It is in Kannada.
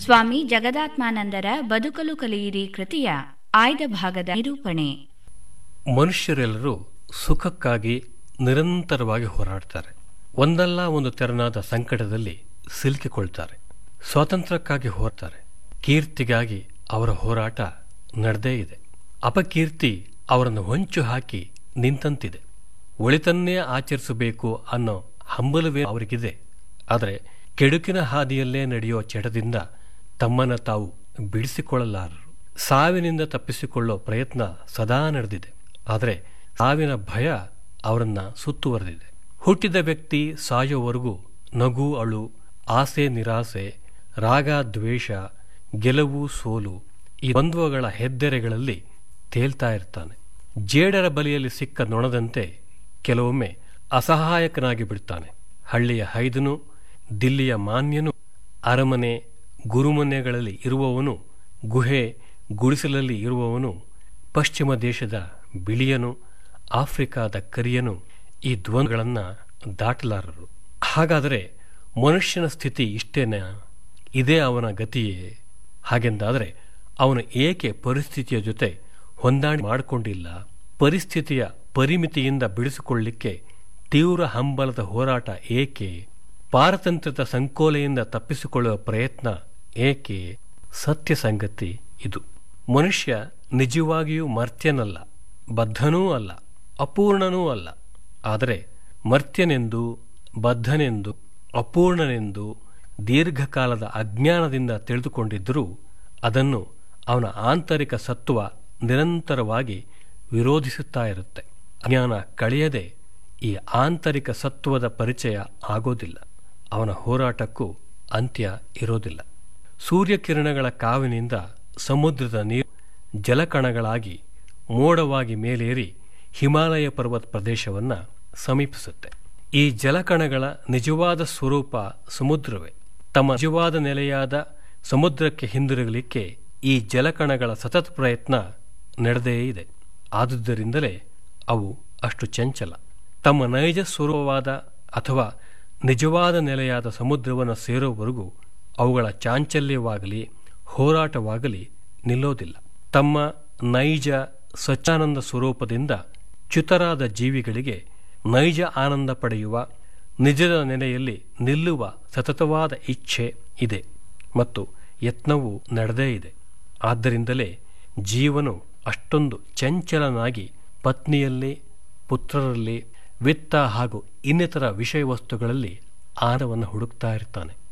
ಸ್ವಾಮಿ ಜಗದಾತ್ಮಾನಂದರ ಬದುಕಲು ಕಲಿಯಿರಿ ಕೃತಿಯ ಆಯ್ದ ಭಾಗದ ನಿರೂಪಣೆ ಮನುಷ್ಯರೆಲ್ಲರೂ ಸುಖಕ್ಕಾಗಿ ನಿರಂತರವಾಗಿ ಹೋರಾಡ್ತಾರೆ ಒಂದಲ್ಲ ಒಂದು ತೆರನಾದ ಸಂಕಟದಲ್ಲಿ ಸಿಲುಕಿಕೊಳ್ತಾರೆ ಸ್ವಾತಂತ್ರ್ಯಕ್ಕಾಗಿ ಹೋರಾಡ್ತಾರೆ ಕೀರ್ತಿಗಾಗಿ ಅವರ ಹೋರಾಟ ನಡೆದೇ ಇದೆ ಅಪಕೀರ್ತಿ ಅವರನ್ನು ಹೊಂಚು ಹಾಕಿ ನಿಂತಂತಿದೆ ಒಳಿತನ್ನೇ ಆಚರಿಸಬೇಕು ಅನ್ನೋ ಹಂಬಲವೇ ಅವರಿಗಿದೆ ಆದರೆ ಕೆಡುಕಿನ ಹಾದಿಯಲ್ಲೇ ನಡೆಯೋ ಚಟದಿಂದ ತಮ್ಮನ್ನ ತಾವು ಬಿಡಿಸಿಕೊಳ್ಳಲಾರರು ಸಾವಿನಿಂದ ತಪ್ಪಿಸಿಕೊಳ್ಳೋ ಪ್ರಯತ್ನ ಸದಾ ನಡೆದಿದೆ ಆದರೆ ಸಾವಿನ ಭಯ ಅವರನ್ನ ಸುತ್ತುವರೆದಿದೆ ಹುಟ್ಟಿದ ವ್ಯಕ್ತಿ ಸಾಯೋವರೆಗೂ ನಗು ಅಳು ಆಸೆ ನಿರಾಸೆ ರಾಗ ದ್ವೇಷ ಗೆಲುವು ಸೋಲು ಈ ದ್ವಂದ್ವಗಳ ಹೆದ್ದೆರೆಗಳಲ್ಲಿ ತೇಲ್ತಾ ಇರ್ತಾನೆ ಜೇಡರ ಬಲಿಯಲ್ಲಿ ಸಿಕ್ಕ ನೊಣದಂತೆ ಕೆಲವೊಮ್ಮೆ ಅಸಹಾಯಕನಾಗಿ ಬಿಡ್ತಾನೆ ಹಳ್ಳಿಯ ಹೈದನು ದಿಲ್ಲಿಯ ಮಾನ್ಯನು ಅರಮನೆ ಗುರುಮನೆಗಳಲ್ಲಿ ಇರುವವನು ಗುಹೆ ಗುಡಿಸಲಲ್ಲಿ ಇರುವವನು ಪಶ್ಚಿಮ ದೇಶದ ಬಿಳಿಯನು ಆಫ್ರಿಕಾದ ಕರಿಯನು ಈ ದ್ವಂದ್ವಗಳನ್ನು ದಾಟಲಾರರು ಹಾಗಾದರೆ ಮನುಷ್ಯನ ಸ್ಥಿತಿ ಇಷ್ಟೇನ ಇದೇ ಅವನ ಗತಿಯೇ ಹಾಗೆಂದಾದರೆ ಅವನು ಏಕೆ ಪರಿಸ್ಥಿತಿಯ ಜೊತೆ ಹೊಂದಾಣಿಕೆ ಮಾಡಿಕೊಂಡಿಲ್ಲ ಪರಿಸ್ಥಿತಿಯ ಪರಿಮಿತಿಯಿಂದ ಬಿಡಿಸಿಕೊಳ್ಳಿಕ್ಕೆ ತೀವ್ರ ಹಂಬಲದ ಹೋರಾಟ ಏಕೆ ಪಾರತಂತ್ರದ ಸಂಕೋಲೆಯಿಂದ ತಪ್ಪಿಸಿಕೊಳ್ಳುವ ಪ್ರಯತ್ನ ಏಕೆ ಸತ್ಯ ಸಂಗತಿ ಇದು ಮನುಷ್ಯ ನಿಜವಾಗಿಯೂ ಮರ್ತ್ಯನಲ್ಲ ಬದ್ಧನೂ ಅಲ್ಲ ಅಪೂರ್ಣನೂ ಅಲ್ಲ ಆದರೆ ಮರ್ತ್ಯನೆಂದು ಬದ್ಧನೆಂದು ಅಪೂರ್ಣನೆಂದು ದೀರ್ಘಕಾಲದ ಅಜ್ಞಾನದಿಂದ ತಿಳಿದುಕೊಂಡಿದ್ದರೂ ಅದನ್ನು ಅವನ ಆಂತರಿಕ ಸತ್ವ ನಿರಂತರವಾಗಿ ವಿರೋಧಿಸುತ್ತಾ ಇರುತ್ತೆ ಅಜ್ಞಾನ ಕಳೆಯದೆ ಈ ಆಂತರಿಕ ಸತ್ವದ ಪರಿಚಯ ಆಗೋದಿಲ್ಲ ಅವನ ಹೋರಾಟಕ್ಕೂ ಅಂತ್ಯ ಇರೋದಿಲ್ಲ ಸೂರ್ಯಕಿರಣಗಳ ಕಾವಿನಿಂದ ಸಮುದ್ರದ ನೀರು ಜಲಕಣಗಳಾಗಿ ಮೋಡವಾಗಿ ಮೇಲೇರಿ ಹಿಮಾಲಯ ಪರ್ವತ ಪ್ರದೇಶವನ್ನು ಸಮೀಪಿಸುತ್ತೆ ಈ ಜಲಕಣಗಳ ನಿಜವಾದ ಸ್ವರೂಪ ಸಮುದ್ರವೇ ತಮ್ಮ ನಿಜವಾದ ನೆಲೆಯಾದ ಸಮುದ್ರಕ್ಕೆ ಹಿಂದಿರುಗಲಿಕ್ಕೆ ಈ ಜಲಕಣಗಳ ಸತತ ಪ್ರಯತ್ನ ನಡೆದೇ ಇದೆ ಆದುದರಿಂದಲೇ ಅವು ಅಷ್ಟು ಚಂಚಲ ತಮ್ಮ ನೈಜ ಸ್ವರೂಪವಾದ ಅಥವಾ ನಿಜವಾದ ನೆಲೆಯಾದ ಸಮುದ್ರವನ್ನು ಸೇರೋವರೆಗೂ ಅವುಗಳ ಚಾಂಚಲ್ಯವಾಗಲಿ ಹೋರಾಟವಾಗಲಿ ನಿಲ್ಲೋದಿಲ್ಲ ತಮ್ಮ ನೈಜ ಸ್ವಚ್ಛಾನಂದ ಸ್ವರೂಪದಿಂದ ಚ್ಯುತರಾದ ಜೀವಿಗಳಿಗೆ ನೈಜ ಆನಂದ ಪಡೆಯುವ ನಿಜದ ನೆಲೆಯಲ್ಲಿ ನಿಲ್ಲುವ ಸತತವಾದ ಇಚ್ಛೆ ಇದೆ ಮತ್ತು ಯತ್ನವೂ ನಡೆದೇ ಇದೆ ಆದ್ದರಿಂದಲೇ ಜೀವನು ಅಷ್ಟೊಂದು ಚಂಚಲನಾಗಿ ಪತ್ನಿಯಲ್ಲಿ ಪುತ್ರರಲ್ಲಿ ವಿತ್ತ ಹಾಗೂ ಇನ್ನಿತರ ವಿಷಯ ವಸ್ತುಗಳಲ್ಲಿ ಆನವನ್ನು ಹುಡುಕ್ತಾ ಇರ್ತಾನೆ